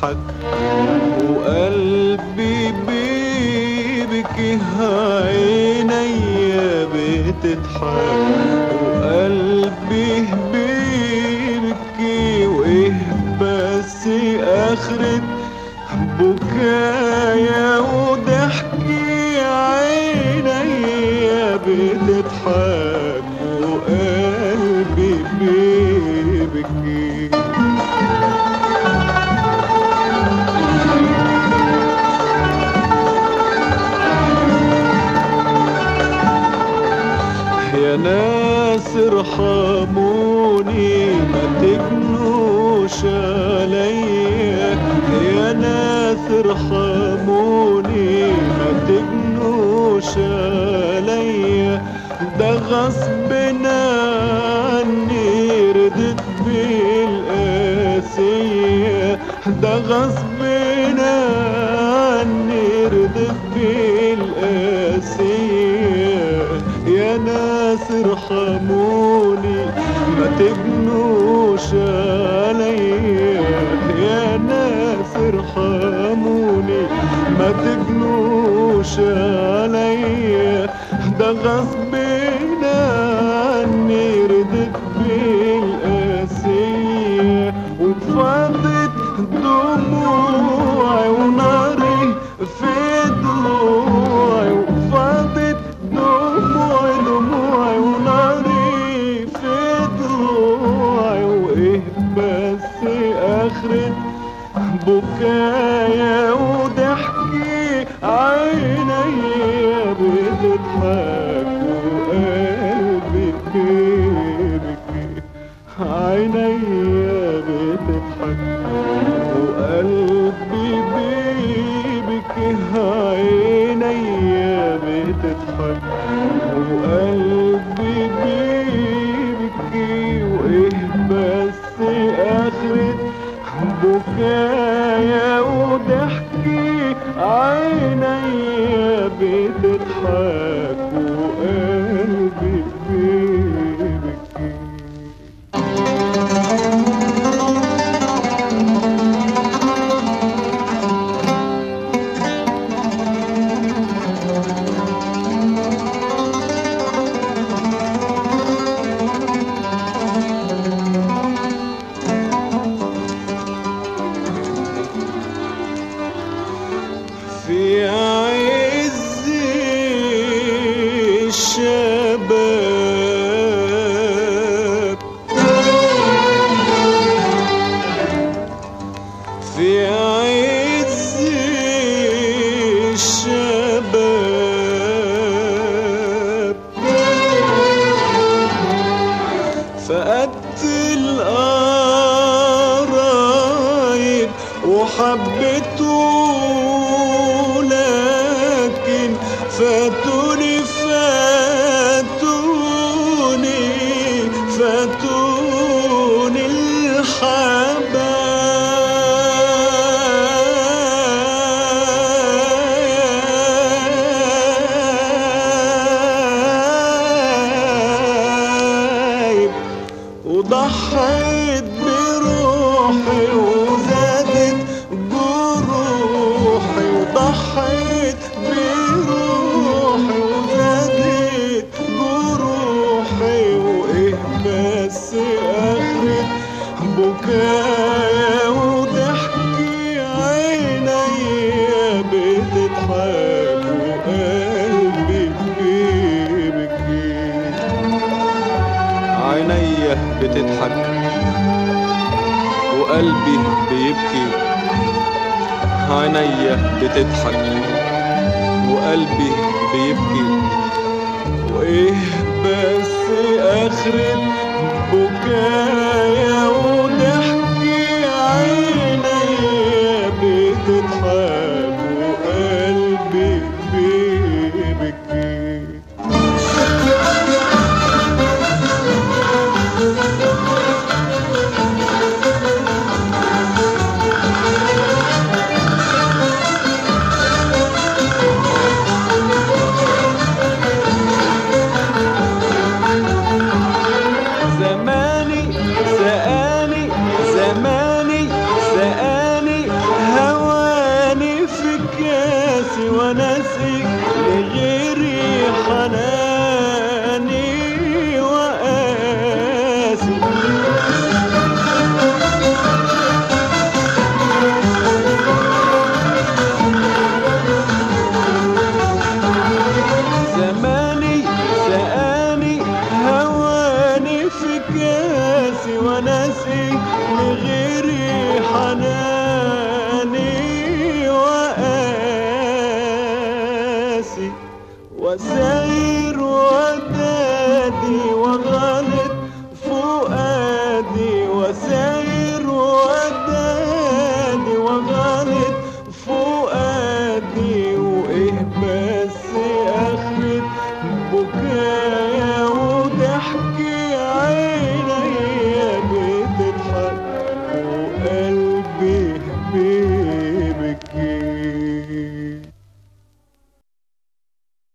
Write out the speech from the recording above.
بتضحك وقلبي بيبكي عينيا بتضحك وقلبي بيبكي وايه بس اخرة بكايا وضحكي عينيا بتضحك وقلبي بيبكي يا ناس ارحموني ما تجنوش عليا يا ناس ارحموني ما تجنوش عليا ده غصب عني ردت بالقاسية ده غصب عني ردت بالقاسية يا ناس ارحموني ما تبنوش عليا يا ناس ارحموني ما تبنوش عليا ده غصب عني ردت بالقاسية وفاضت دموعي وناري في ضلوعي وفاضت دموعي دموعي وناري في ضلوعي وايه بس اخرة بكايا وضحكي عينيا بتضحك وقلبي بيبكي عينيا بتضحك وقلبي بيبكي عينيا بتضحك وقلبي بيبكي وايه بس اخرة بكايا وضحكي عينيا بتضحك وقلبي بيبكي في عز الشباب في عز الشباب فقدت القرايب وحبيته لكن فاتوني فاتوني فاتوني الحبايب وضحيت بروحي وزادت جروحي وضحيت بروحي وزادت جروحي وايه بس اخرة بكايا وضحكي عينيا بتضحك وقلبي بيبكي عينيا بتضحك وقلبي بيبكي عينيا بتضحك وقلبي بيبكي وايه بس اخرة بكايا وضحكي عينيا بتضحك وقلبي بيبكي زماني سقاني وساير ودادي وغلط فؤادي وساير ودادي وغلط فؤادي وايه بس اخرة بكاء